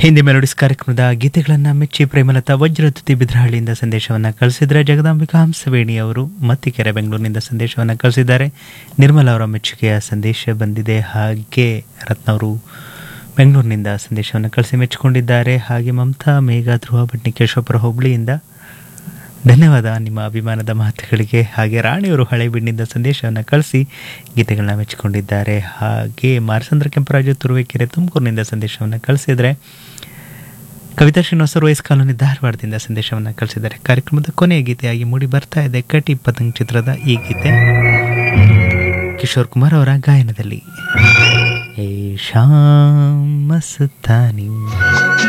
Hindi melodies ಕಾರ್ಯಕ್ರಮದ ಗೀತೆಗಳನ್ನು ಮೆಚ್ಚಿ ಪ್ರೇಮಲತಾ ವಜ್ರತುತಿ ಬಿದ್ರಹಳ್ಳಿಯಿಂದ ಸಂದೇಶವನ್ನು ಕಳಿಸಿದರೆ ಜಗದಾಂಬಿಕಾ ಹಂಸವೇಣಿ ಅವರು ಮತ್ತಿಕೆರೆ ಬೆಂಗಳೂರಿನಿಂದ ಸಂದೇಶವನ್ನು ಕಳಿಸಿದ್ದಾರೆ ನಿರ್ಮಲ ಅವರ ಮೆಚ್ಚುಗೆಯ ಸಂದೇಶ ಬಂದಿದೆ ಹಾಗೆ ರತ್ನ ಅವರು ಬೆಂಗಳೂರಿನಿಂದ ಸಂದೇಶವನ್ನು ಕಳಿಸಿ ಮೆಚ್ಚಿಕೊಂಡಿದ್ದಾರೆ ಹಾಗೆ ಮಮತಾ ಮೇಘ ಧ್ರುವ ಭಟ್ನಿಕೇಶ್ವಪುರ ಹುಬ್ಳಿಯಿಂದ ಧನ್ಯವಾದ ನಿಮ್ಮ ಅಭಿಮಾನದ ಮಾತುಗಳಿಗೆ ಹಾಗೆ ರಾಣಿಯವರು ಹಳೆಬೀಡಿನಿಂದ ಸಂದೇಶವನ್ನು ಕಳಿಸಿ ಗೀತೆಗಳನ್ನ ಮೆಚ್ಚಿಕೊಂಡಿದ್ದಾರೆ ಹಾಗೆ ಮಾರಸಂದ್ರ ಕೆಂಪರಾಜು ತುರುವೇಕೆರೆ ತುಮಕೂರಿನಿಂದ ಸಂದೇಶವನ್ನು ಕಳಿಸಿದರೆ ಕವಿತಾ ಶ್ರೀನಿವಾಸರು ವಯಸ್ ಕಾಲೋನಿ ಧಾರವಾಡದಿಂದ ಸಂದೇಶವನ್ನು ಕಳಿಸಿದ್ದಾರೆ ಕಾರ್ಯಕ್ರಮದ ಕೊನೆಯ ಗೀತೆಯಾಗಿ ಮೂಡಿ ಬರ್ತಾ ಇದೆ ಕಟಿ ಪತಂಗ್ ಚಿತ್ರದ ಈ ಗೀತೆ ಕಿಶೋರ್ ಕುಮಾರ್ ಅವರ ಗಾಯನದಲ್ಲಿ ಏ ಶಾಮ್ ಮಸ್ತಾನಿ